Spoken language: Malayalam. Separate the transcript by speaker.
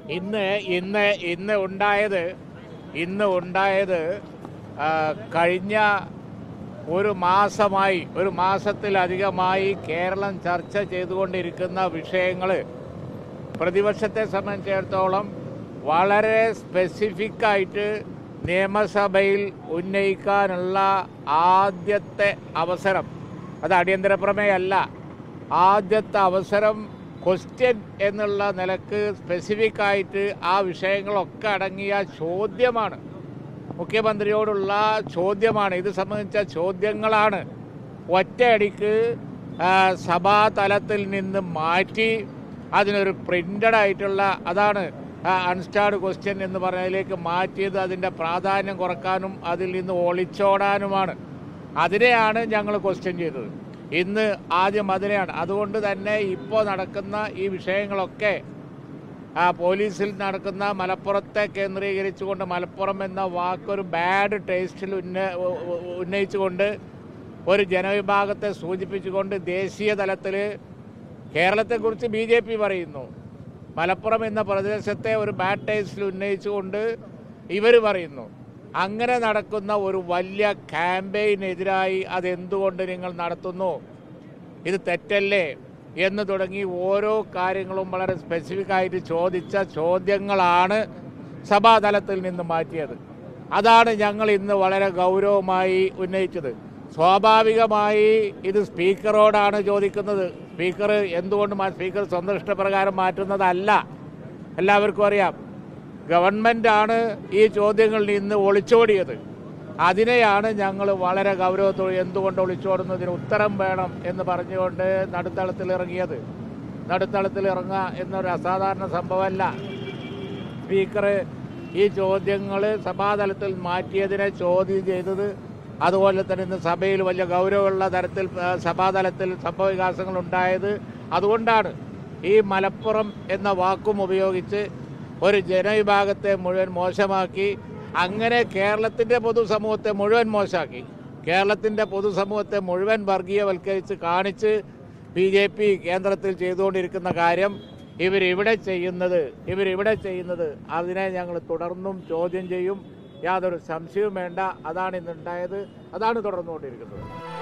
Speaker 1: ഇന്ന് ഇന്ന് ഇന്ന് ഉണ്ടായത് ഇന്ന് ഉണ്ടായത് ആ, കഴിഞ്ഞ ഒരു മാസമായി ഒരു മാസത്തിലധികമായി കേരളം ചർച്ച ചെയ്തുകൊണ്ടിരിക്കുന്ന വിഷയങ്ങൾ പ്രതിപക്ഷത്തെ സംബന്ധിച്ചിടത്തോളം വളരെ സ്പെസിഫിക് ആയിട്ട് നിയമസഭയിൽ ഉന്നയിക്കാനുള്ള ആദ്യത്തെ അവസരം അത് അടിയന്തര പ്രമേയമല്ല ആദ്യത്തെ അവസരം ക്വസ്റ്റ്യൻ എന്നുള്ള നിലക്ക് സ്പെസിഫിക് ആയിട്ട് ആ വിഷയങ്ങളൊക്കെ അടങ്ങിയ ചോദ്യമാണ് മുഖ്യമന്ത്രിയോടുള്ള ചോദ്യമാണ് ഇത് സംബന്ധിച്ച ചോദ്യങ്ങളാണ് ഒറ്റയടിക്ക് ആ, സഭാ തലത്തിൽ നിന്ന് മാറ്റി അതിനൊരു പ്രിന്റഡ് ആയിട്ടുള്ള അതാണ് അൺസ്റ്റാർഡ് ക്വസ്റ്റ്യൻ എന്ന് പറഞ്ഞതിലേക്ക് മാറ്റിയത് അതിൻ്റെ പ്രാധാന്യം കുറക്കാനും അതിൽ നിന്ന് ഒളിച്ചോടാനുമാണ് അതിനെയാണ് ഞങ്ങൾ ക്വസ്റ്റ്യൻ ചെയ്തത് ഇന്ന് ആദ്യം അതിനെയാണ് അതുകൊണ്ട് തന്നെ ഇപ്പോൾ നടക്കുന്ന ഈ വിഷയങ്ങളൊക്കെ ആ പോലീസിൽ നടക്കുന്ന മലപ്പുറത്തെ കേന്ദ്രീകരിച്ചുകൊണ്ട് മലപ്പുറം എന്ന വാക്കൊരു ബാഡ് ടേസ്റ്റിൽ ഉന്ന ഉ- ഉ- ഉന്നയിച്ചുകൊണ്ട് ഒരു ജനവിഭാഗത്തെ സൂചിപ്പിച്ചുകൊണ്ട് ദേശീയ തലത്തിൽ കേരളത്തെക്കുറിച്ച് ബി ജെ പി പറയുന്നു മലപ്പുറം എന്ന പ്രദേശത്തെ ഒരു ബാഡ് ടേസ്റ്റിൽ ഉന്നയിച്ചുകൊണ്ട് ഇവർ പറയുന്നു അങ്ങനെ നടക്കുന്ന ഒരു വലിയ ക്യാമ്പയിനെതിരായി അതെന്തുകൊണ്ട് നിങ്ങൾ നടത്തുന്നു ഇത് തെറ്റല്ലേ എന്ന് തുടങ്ങി ഓരോ കാര്യങ്ങളും വളരെ സ്പെസിഫിക് ആയിട്ട് ചോദിച്ച ചോദ്യങ്ങളാണ് സഭാതലത്തിൽ നിന്ന് മാറ്റിയത് അതാണ് ഞങ്ങൾ ഇന്ന് വളരെ ഗൗരവമായി ഉന്നയിച്ചത് സ്വാഭാവികമായി ഇത് സ്പീക്കറോടാണ് ചോദിക്കുന്നത് സ്പീക്കർ എന്തുകൊണ്ട് മാ- സ്പീക്കർ സ്വന്തം ഇഷ്ടപ്രകാരം മാറ്റുന്നതല്ല എല്ലാവർക്കും അറിയാം ഗവൺമെൻറ്റാണ് ഈ ചോദ്യങ്ങളിൽ നിന്ന് ഒളിച്ചോടിയത് അതിനെയാണ് ഞങ്ങൾ വളരെ ഗൗരവത്തോടെ എന്തുകൊണ്ട് ഒളിച്ചോടുന്നതിന് ഉത്തരം വേണം എന്ന് പറഞ്ഞുകൊണ്ട് നടുത്തളത്തിൽ ഇറങ്ങിയത് നടുത്തളത്തിൽ ഇറങ്ങുക എന്നൊരു അസാധാരണ സംഭവമല്ല സ്പീക്കർ ഈ ചോദ്യങ്ങൾ സഭാതലത്തിൽ മാറ്റിയതിനെ ചോദ്യം ചെയ്തത് അതുപോലെ തന്നെ ഇന്ന് സഭയിൽ വലിയ ഗൗരവമുള്ള തരത്തിൽ ആ, സഭാതലത്തിൽ സംഭവവികാസങ്ങൾ ഉണ്ടായത് അതുകൊണ്ടാണ് ഈ മലപ്പുറം എന്ന വാക്കും ഉപയോഗിച്ച് ഒരു ജനവിഭാഗത്തെ മുഴുവൻ മോശമാക്കി അങ്ങനെ കേരളത്തിൻ്റെ പൊതുസമൂഹത്തെ മുഴുവൻ മോശമാക്കി കേരളത്തിൻ്റെ പൊതുസമൂഹത്തെ മുഴുവൻ വർഗീയവൽക്കരിച്ച് കാണിച്ച് ബി ജെ പി കേന്ദ്രത്തിൽ ചെയ്തുകൊണ്ടിരിക്കുന്ന കാര്യം ഇവരിവിടെ ചെയ്യുന്നത് ഇവരിവിടെ ചെയ്യുന്നത് അതിനെ ഞങ്ങൾ തുടർന്നും ചോദ്യം ചെയ്യും യാതൊരു സംശയവും വേണ്ട അതാണ് ഇന്നുണ്ടായത് അതാണ് തുടർന്നുകൊണ്ടിരിക്കുന്നത്